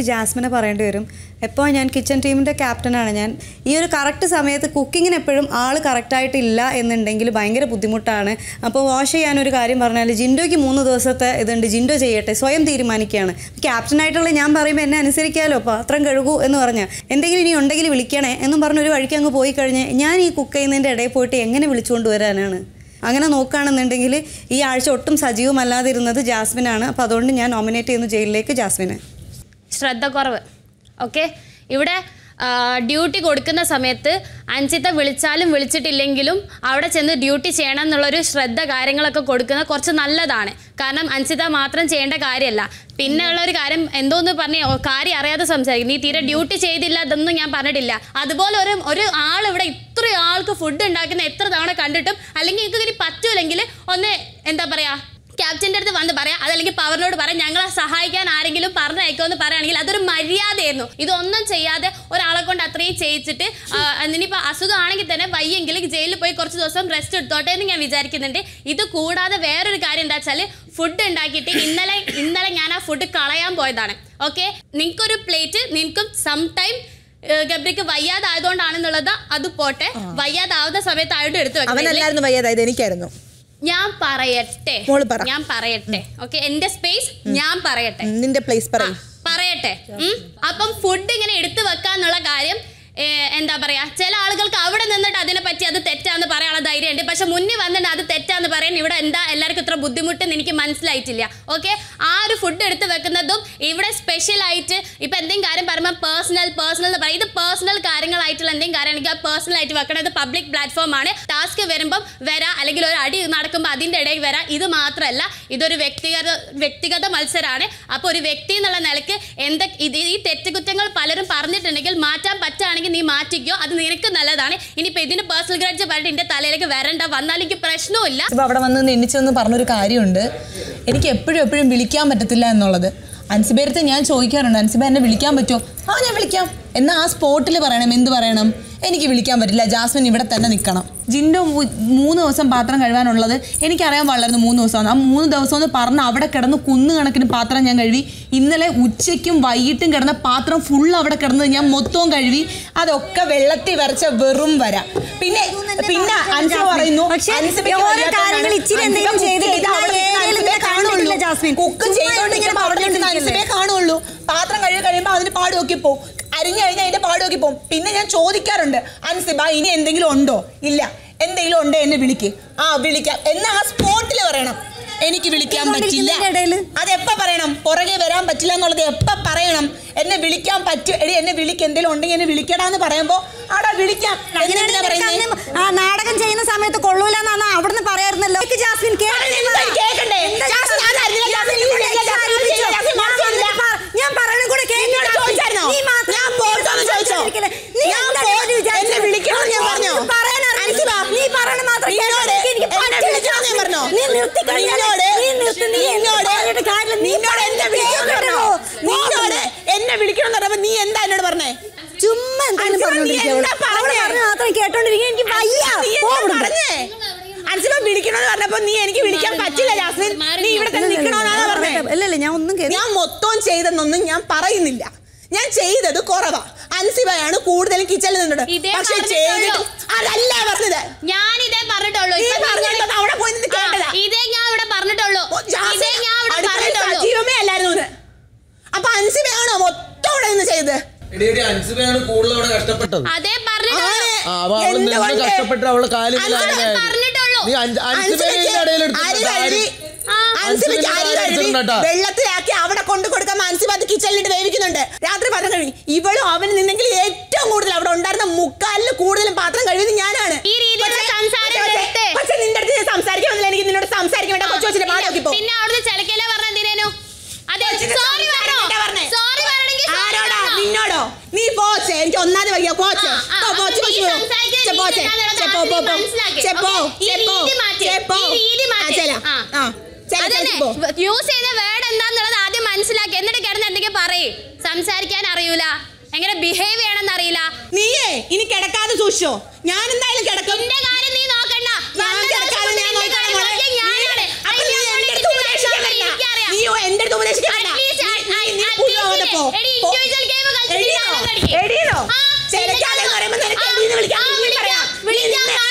എനിക്ക് ജാസ്മിനെ പറയേണ്ടി വരും എപ്പോൾ ഞാൻ കിച്ചൺ ടീമിൻ്റെ ക്യാപ്റ്റനാണ് ഞാൻ ഈ ഒരു കറക്റ്റ് സമയത്ത് കുക്കിങ്ങിന് എപ്പോഴും ആൾ കറക്റ്റായിട്ടില്ല എന്നുണ്ടെങ്കിൽ ഭയങ്കര ബുദ്ധിമുട്ടാണ് അപ്പോൾ വാഷ് ചെയ്യാൻ ഒരു കാര്യം പറഞ്ഞാൽ ജിൻഡോയ്ക്ക് മൂന്ന് ദിവസത്തെ ഇതുണ്ട് ജിൻഡോ ചെയ്യട്ടെ സ്വയം തീരുമാനിക്കുകയാണ് ക്യാപ്റ്റനായിട്ടുള്ള ഞാൻ പറയുമ്പോൾ എന്നെ അനുസരിക്കാമല്ലോ പാത്രം കഴുകൂ എന്ന് പറഞ്ഞാൽ എന്തെങ്കിലും ഇനി ഉണ്ടെങ്കിൽ വിളിക്കണേ എന്നും പറഞ്ഞ് ഒരു വഴിക്ക് അങ്ങ് പോയി കഴിഞ്ഞ് ഞാൻ ഈ കുക്ക് ചെയ്യുന്നതിൻ്റെ ഇടയിൽ പോയിട്ട് എങ്ങനെ വിളിച്ചുകൊണ്ട് വരാനാണ് അങ്ങനെ നോക്കുകയാണെന്നുണ്ടെങ്കിൽ ഈ ആഴ്ച ഒട്ടും സജീവമല്ലാതിരുന്നത് ജാസ്മിനാണ് അപ്പോൾ അതുകൊണ്ട് ഞാൻ നോമിനേറ്റ് ചെയ്യുന്നു ജയിലിലേക്ക് ജാസ്മിനെ ശ്രദ്ധക്കുറവ് ഓക്കെ ഇവിടെ ഡ്യൂട്ടി കൊടുക്കുന്ന സമയത്ത് അഞ്ചിത്ത വിളിച്ചാലും വിളിച്ചിട്ടില്ലെങ്കിലും അവിടെ ചെന്ന് ഡ്യൂട്ടി ചെയ്യണം എന്നുള്ളൊരു ശ്രദ്ധ കാര്യങ്ങളൊക്കെ കൊടുക്കുന്നത് കുറച്ച് നല്ലതാണ് കാരണം അഞ്ചിത മാത്രം ചെയ്യേണ്ട കാര്യമല്ല പിന്നെ ഉള്ള ഒരു കാര്യം എന്തോന്ന് പറഞ്ഞ കാര്യം അറിയാതെ സംസാരിക്കും നീ തീരെ ഡ്യൂട്ടി ചെയ്തില്ല ഇതൊന്നും ഞാൻ പറഞ്ഞിട്ടില്ല അതുപോലെ ഒരു ഒരു ആൾ ഇവിടെ ഇത്ര ആൾക്ക് ഫുഡ് ഉണ്ടാക്കുന്ന എത്ര തവണ കണ്ടിട്ടും അല്ലെങ്കിൽ നിങ്ങൾക്ക് ഇനി പറ്റൂലെങ്കിൽ ഒന്ന് എന്താ പറയാ ക്യാപ്റ്റൻ്റെ അടുത്ത് വന്ന് പറയാം അതല്ലെങ്കിൽ പവറിനോട് പറയാം ഞങ്ങളെ സഹായിക്കാൻ ആരെങ്കിലും പറഞ്ഞയക്കുമെന്ന് പറയുകയാണെങ്കിൽ അതൊരു മര്യാദയായിരുന്നു ഇതൊന്നും ചെയ്യാതെ ഒരാളെ കൊണ്ട് അത്രയും ചെയ്യിച്ചിട്ട് ഇനിയിപ്പോൾ അസുഖമാണെങ്കിൽ തന്നെ വയ്യെങ്കിൽ ജയിലിൽ പോയി കുറച്ച് ദിവസം റെസ്റ്റ് എടുത്തോട്ടെ എന്ന് ഞാൻ വിചാരിക്കുന്നുണ്ട് ഇത് കൂടാതെ വേറൊരു കാര്യം എന്താ വെച്ചാൽ ഫുഡ് ഉണ്ടാക്കിയിട്ട് ഇന്നലെ ഇന്നലെ ഞാൻ ആ ഫുഡ് കളയാൻ പോയതാണ് ഓക്കെ നിങ്ങൾക്കൊരു പ്ലേറ്റ് നിങ്ങൾക്കും സം ടൈം ഗബ്രിക്ക് വയ്യാതായതുകൊണ്ടാണെന്നുള്ളത് അത് പോട്ടെ വയ്യാതാവുന്ന സമയത്ത് ആയിട്ട് എടുത്തു വെക്കണം ഇല്ലേ? അവനല്ലായിരുന്നു വയ്യാതായത് എനിക്കായിരുന്നു ഞാൻ പറയട്ടെ മോള് പറ. ഞാൻ പറയട്ടെ ഓക്കെ എന്റെ സ്പേസ് ഞാൻ പറയട്ടെ ഉം, നിന്റെ പ്ലേസ് ആ, പറയും പറയട്ടെ ഉം. അപ്പം ഫുഡ് ഇങ്ങനെ എടുത്തു വെക്കാന്നുള്ള കാര്യം ഏ, എന്താ പറയാ ചില ആളുകൾക്ക് അവിടെ നിന്നിട്ട് അതിനെ പറ്റി അത് തെറ്റാന്ന് പറയാനുള്ള ധൈര്യമുണ്ട് പക്ഷെ മുന്നിൽ വന്നിട്ട് അത് തെറ്റാന്ന് പറയാൻ ഇവിടെ എന്താ എല്ലാവർക്കും ഇത്ര ബുദ്ധിമുട്ടെന്ന് എനിക്ക് മനസ്സിലായിട്ടില്ല ഓക്കെ ആ ഒരു ഫുഡ് എടുത്ത് വെക്കുന്നതും ഇവിടെ സ്പെഷ്യൽ ആയിട്ട് ഇപ്പൊ എന്തെങ്കിലും കാര്യം പറയുമ്പോൾ പേഴ്സണൽ പേഴ്സണൽ എന്ന് പറയും ഇത് പേഴ്സണൽ കാര്യങ്ങളായിട്ടുള്ള എന്തെങ്കിലും കാര്യമാണെങ്കിൽ അത് പേഴ്സണൽ ആയിട്ട് വെക്കണം ഇത് പബ്ലിക് പ്ലാറ്റ്ഫോം ആണ് ടാസ്ക് വരുമ്പം വരാം അല്ലെങ്കിൽ ഒരു അടി നടക്കുമ്പോൾ അതിൻ്റെ ഇടയിൽ വരാം ഇത് മാത്രമല്ല ഇതൊരു വ്യക്തിഗത വ്യക്തിഗത മത്സരമാണ് അപ്പോൾ ഒരു വ്യക്തി എന്നുള്ള നിലയ്ക്ക് എന്തൊക്കെ ഇത് ഈ തെറ്റുകുറ്റങ്ങൾ പലരും പറഞ്ഞിട്ടുണ്ടെങ്കിൽ മാറ്റാൻ പറ്റുകയാണെങ്കിൽ നീ മാറ്റിക്കോ അത് നിനക്ക് നല്ലതാണ് ഇനിയിപ്പോൾ ഇതിന് പേഴ്സണൽ ഗ്രാഡ്ജ് പറഞ്ഞിട്ട് എൻ്റെ തലയിലേക്ക് വരണ്ട വന്നാൽ എനിക്ക് പ്രശ്നമില്ല ഇപ്പൊ അവിടെ വന്ന് നിന്ന് എണ്ണിച്ചെന്ന് പറഞ്ഞൊരു കാര്യമുണ്ട് എനിക്ക് എപ്പോഴും എപ്പോഴും വിളിക്കാൻ പറ്റത്തില്ല എന്നുള്ളത് അൻസിബേരത്തെ ഞാൻ ചോദിക്കാറുണ്ട് അൻസിബ എന്നെ വിളിക്കാൻ പറ്റുമോ ആ ഞാൻ വിളിക്കാം എന്നാൽ ആ സ്പോട്ടിൽ പറയണം എന്ത് പറയണം എനിക്ക് വിളിക്കാൻ പറ്റില്ല ജാസ്മിൻ ഇവിടെ തന്നെ നിൽക്കണം ജിൻഡോ മൂ- മൂന്ന് ദിവസം പാത്രം കഴുകാനുള്ളത് എനിക്കറിയാൻ പാടില്ലായിരുന്നു മൂന്ന് ദിവസമാണ് ആ മൂന്ന് ദിവസം എന്ന് പറഞ്ഞ് അവിടെ കിടന്ന് കുന്നു കണക്കിന് പാത്രം ഞാൻ കഴുകി ഇന്നലെ ഉച്ചയ്ക്കും വൈകിട്ടും കിടന്ന പാത്രം ഫുൾ അവിടെ കിടന്നത് ഞാൻ മൊത്തവും കഴുകി അതൊക്കെ വെള്ളത്തിൽ വരച്ച വെറും വര പിന്നെ പിന്നെ അൻസിബ പറയുന്നു പക്ഷേ അൻസിബയ്ക്ക് ഓരോ വയ്യാത്തതാണ്. കാര്യങ്ങൾ ഇച്ചിരി അൻസിബ എന്തെങ്കിലും cook ചെയ്തിട്ട് ചെയ്ത് അവിടെ ആ നിൽക്കുന്ന ഏരിയയിൽ അൻസിബയെ ഇങ്ങനെ കാണുന്നില്ല ജാസ്മിൻ. കുക്ക് ചുമ്മാ ചെയ്തോണ്ടിരിക്കുമ്പോൾ അവിടെ നിൽക്കുന്ന അൻസിബയെ കാണുള്ളൂ പാത്രം കഴുകി കഴിയുമ്പോൾ അതിന് പാട് നോക്കി പോകും അരിഞ്ഞു കഴിഞ്ഞാൽ അതിന്റെ പാട് നോക്കി പോകും പിന്നെ ഞാൻ ചോദിക്കാറുണ്ട് അൻസിബ ഇനി എന്തെങ്കിലും ഉണ്ടോ ഇല്ല എന്തെങ്കിലും ഉണ്ടോ എന്നെ വിളിക്ക് ആ വിളിക്കാം എന്നാ ആ സ്പോട്ടിൽ പറയണം എനിക്ക് വിളിക്കാൻ പറ്റില്ല ഇതുകൊണ്ടിരിക്കുന്നതിന്റെ ഇടയില്? അതെപ്പ പറയണം പുറകെ വരാൻ പറ്റില്ല എന്നുള്ളത് എപ്പ പറയണം എന്നെ വിളിക്കാൻ പറ്റും എടി എന്നെ വിളിക്ക് എന്തെങ്കിലും ഉണ്ടെങ്കിൽ എന്നെ വിളിക്കടാന്ന് പറയുമ്പോ ആടാ വിളിക്കാം എന്തിനാ പറയുന്നത് ആ നാടകം ചെയ്യുന്ന സമയത്ത് കൊള്ളൂല എന്നാണ് അവിടുന്ന് പറയായിരുന്നല്ലോ എനിക്ക് ജാസ്മിൻ എന്താ കേക്കണ്ടേ? ജാസ്മിൻ ആരായിരുന്നില്ല? ജാസ്മിൻ ഇല്ല, ജാസ്മിൻ ഇല്ല, ജാസ്മിൻ മാത്രമില്ല. ഞാൻ പറയണ കൂടെ എന്നോട് ചോദിച്ചായിരുന്നോ? ഞാൻ പോയിട്ടൊന്ന് ചോദിച്ചോ? ഞാൻ പോ- എന്നെ വിളിക്കണമെന്ന് ഞാൻ പറഞ്ഞോ? അൻസിബ, നീ പറയണ മാത്രം നിന്നോട് എന്നെ വിളിക്കണമെന്ന് ഞാൻ പറഞ്ഞോ? നീ നിർത്തി കഴിഞ്ഞാൽ നിന്നോട് നീ നിർത്തി നീ നിന്നോട് പറഞ്ഞിട്ട് കാര്യമില്ല. നീ നിന്നോട് എന്നെ വിളിക്കണമെന്ന് പറഞ്ഞോ? നിന്നോട് എന്നെ വിളിക്കണമെന്ന് പറഞ്ഞപ്പോ നീ എന്താ എന്നോട് പറഞ്ഞേ ചുമ്മാ എന്തെങ്കിലും അൻസിബ, നീ പറഞ്ഞോണ്ടിരിക്കുക എന്താ പറഞ്ഞേ? മാത്രം കേട്ടോണ്ടിരിക്കുക എനിക്ക് വയ്യ നീ പോ എന്താ അവിടുന്ന്. പറഞ്ഞേ അൻസിബ വിളിക്കണമെന്ന് പറഞ്ഞപ്പോ നീ എനിക്ക് വിളിക്കാൻ പറ്റില്ല ജാസ്മിൻ നീ ഇവിടെ തന്നെ നിൽക്കണമെന്നാണ് പറഞ്ഞേ ഇല്ല ഇല്ല ഞാൻ ഒന്നും കേറി ഞാൻ മൊത്തം ചെയ്തെന്നൊന്നും ഞാൻ പറയുന്നില്ല ഞാൻ ചെയ്തത് കുറവാ അൻസിബയാണ് കൂടുതലും കിച്ചണിൽ നിന്നത് ഇതേ പക്ഷെ പറഞ്ഞിട്ടുള്ളൂ. ചെയ്തിട്ട് അതല്ല പറഞ്ഞത് ഞാൻ ഇതേ പറഞ്ഞിട്ടുള്ളൂ നീ ഇപ്പൊ പറഞ്ഞിട്ട് നിങ്ങൾ- അവിടെ പോയി നിന്ന് ആ, കേട്ടതാ. ഇതേ ഞാൻ ഇവിടെ പറഞ്ഞിട്ടുള്ളൂ ഓ, ജാസ്മിൻ, ഇതേ ഞാൻ ഇവിടെ അടുക്കളയിൽ പറഞ്ഞിട്ടുള്ളൂ സജീവമേ അല്ലായിരുന്നു ഇത്. അപ്പൊ അൻസിബയാണോ മൊത്തം ഇവിടെ നിന്ന് ചെയ്തത് എടി എടി അൻസിബയാണ് കൂടുതൽ അവിടെ കഷ്ടപ്പെട്ടത് അതേ പറഞ്ഞിട്ടുള്ളൂ ആണ്. ആ, അവ അവള് നിന്ന് എന്തുകൊണ്ട്? കഷ്ടപ്പെട്ട് അവളെ കാലിൽ അൻസിബ ആയത്. പറഞ്ഞിട്ടുള്ളൂ. നീ അഞ്ച്- അൻസിബയെ അൻസിബയ്ക്ക് ഇടയിൽ അരി കഴുകി ആ. അൻസിബയ്ക്ക് അരി അൻസിബയുടെ കഴുകി അടിച്ചിട്ടുണ്ടാ? വെള്ളത്തിലാക്കി അവിടെ കൊണ്ട് കൊടുക്കാൻ അൻസിബ അത് കിച്ചണിലിട്ട് വേവിക്കുന്നുണ്ട് രാത്രി പാത്രം കഴുകി ഇവളും അവന് നിന്നെങ്കിൽ ഏറ്റവും കൂടുതൽ അവിടെ ഉണ്ടായിരുന്ന മുക്കാലിന് കൂടുതലും പാത്രം കഴുകിയത് ഞാനാണ് ഈ രീതിയിലുള്ള പക്ഷേ- സംസാരം പക്ഷേ- നിർത്ത്. പക്ഷേ നിന്റെ അടുത്ത് ഞാൻ സംസാരിക്കാൻ വന്നില്ല എനിക്ക് നിന്നോട് സംസാരിക്കാൻ വേണ്ട കൊച്ചു കൊച്ചിന്റെ പാട് നോക്കിപ്പോ പിന്നെ അവിടുന്ന് ചിലക്കല്ലേ പറഞ്ഞ എന്തിനേനു അതെ കൊച്ചിന്റെ സോറി പറഞ്ഞോ സംസാരിക്കണ്ട പറഞ്ഞേ. സോറി പറയണെങ്കിൽ sorry ആരോടാ പറഞ്ഞോ. നിന്നോടോ നീ പോച്ചേ എനിക്ക് ഒന്നാമത് വയ്യ പോച്ചേ ആ, ആ, പോ, അപ്പൊ പോച്ച് നീ കൊച്ചു പോ. സംസാരിക്കുന്ന ചെ, പോച്ചേ. രീതി എന്താണെന്ന് ചെ, പോ, പോ, പോ. മനസ്സിലാക്കി. ചെ, പോ, ഓക്കേ? ഈ ചെ, പോ. രീതി മാറ്റ്. ചെ, പോ. ഈ രീതി ആ, മാറ്റ്. ചെല്ലാം. ആ. ആ. ചെല്ലാം, അതന്നെ പോ. യൂസ് ചെയ്ത വേർഡ് എന്താന്നുള്ളത് ആദ്യം മനസ്സിലാക്കി എന്നിട്ട് കിടന്ന് എന്തൊക്കെ പറയേ സംസാരിക്കാൻ അറിയൂല എങ്ങനെ ബിഹേവ് ചെയ്യണമെന്ന് അറിയില്ല നീയേ ഇനി കിടക്കാതെ സൂക്ഷിച്ചോ ഞാൻ എന്തായാലും കിടക്കും എന്റെ കാര്യം നീ നോക്കണ്ട ഞാൻ വന്ന ദിവസം കിടക്കാതെ മുതൽ ഞാൻ എന്റെ കാര്യം നോക്കാം മോളെ. നോക്കിയ ഞാനാണ്. അപ്പൊ അത് നീ ഞാൻ എൻ്റെ അടുത്ത് വിളിച്ചിട്ട് ഉപദേശിക്കാൻ ഞാൻ വരണ്ട. എനിക്കറിയാം. നീയോ എൻ്റെ അടുത്ത് ഉപദേശിക്കാൻ വരണ്ട. At least I- നീ- I- നീ at പുള്ളി least അവിടെ പോ. എടി, പോ.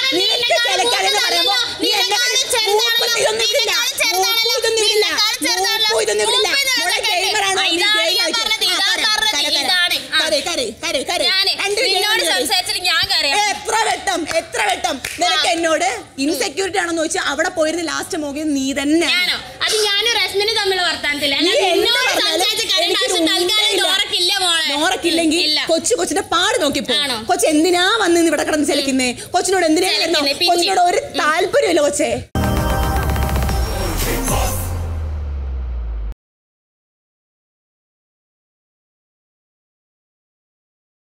നീ നിനക്ക് എന്നെക്കാളും ചിലക്കാരെന്ന് പറയുമ്പോ മൂത്തതല്ലല്ലോ. നീ നീ എന്നെ എന്നെക്കാളും മൂപ്പ് ചെറുതാണല്ലോ. ഇതൊന്നും നീ ഇടില്ല. എന്നെക്കാളും ചെറുതാണല്ലോ. മൂപ്പ് ഇതൊന്നും നീ ഇടില്ല. എന്നെക്കാളും ചെറുതാണല്ലോ. മൂപ്പ് ഇതൊന്നും ഇടില്ല. മൂപ്പ് ഇതൊന്നും മോളെ ഇടില്ല. gamer ആണോ? ആ, നീ ഇതാണ് game ഞാൻ കളിക്കും. പറഞ്ഞത്. ആ, ഇതാ കര, പറഞ്ഞത്. കര, കര. ഇതാണ്. ആ. കര, കര, കര, കര. ഞാന് രണ്ട് നിന്നോട് game കളി. സംസാരിച്ചിട്ട് ഞാൻ കരയാം എത്ര വട്ടം എത്ര വട്ടം നിനക്ക് എന്നോട് ഇൻസെക്യൂരിറ്റി ആണെന്ന് ചോദിച്ചാൽ അവിടെ പോയിരുന്ന് ലാസ്റ്റ് മോകിയത് നീ തന്നെ ഞാനോ അത് ഞാനും റസ്മിനും തമ്മിലുള്ള വർത്താനത്തില്ല നീ അല്ലാതെ എന്ത് നിന്നോട് പറഞ്ഞാലും സംസാരിച്ച് കരയേണ്ട എനിക്കൊരു ആവശ്യം തൽക്കാലം ഉണ്ടയില്ല. ഡോറക്കില്ല മോളെ നോറക്കില്ലെങ്കിൽ ഇല്ല കൊച്ചു കൊച്ചിന്റെ പാട് നോക്കിപ്പോ ആണോ? കൊച്ചു എന്തിനാ വന്ന് ഇവിടെ കിടന്ന് ചലിക്കുന്നേ കൊച്ചിനോട് എന്തിനാ ചലിക്കുന്നേ, പിച്ചി. കൊച്ചിനോട് ഒരു താല്പര്യമില്ല കൊച്ചേ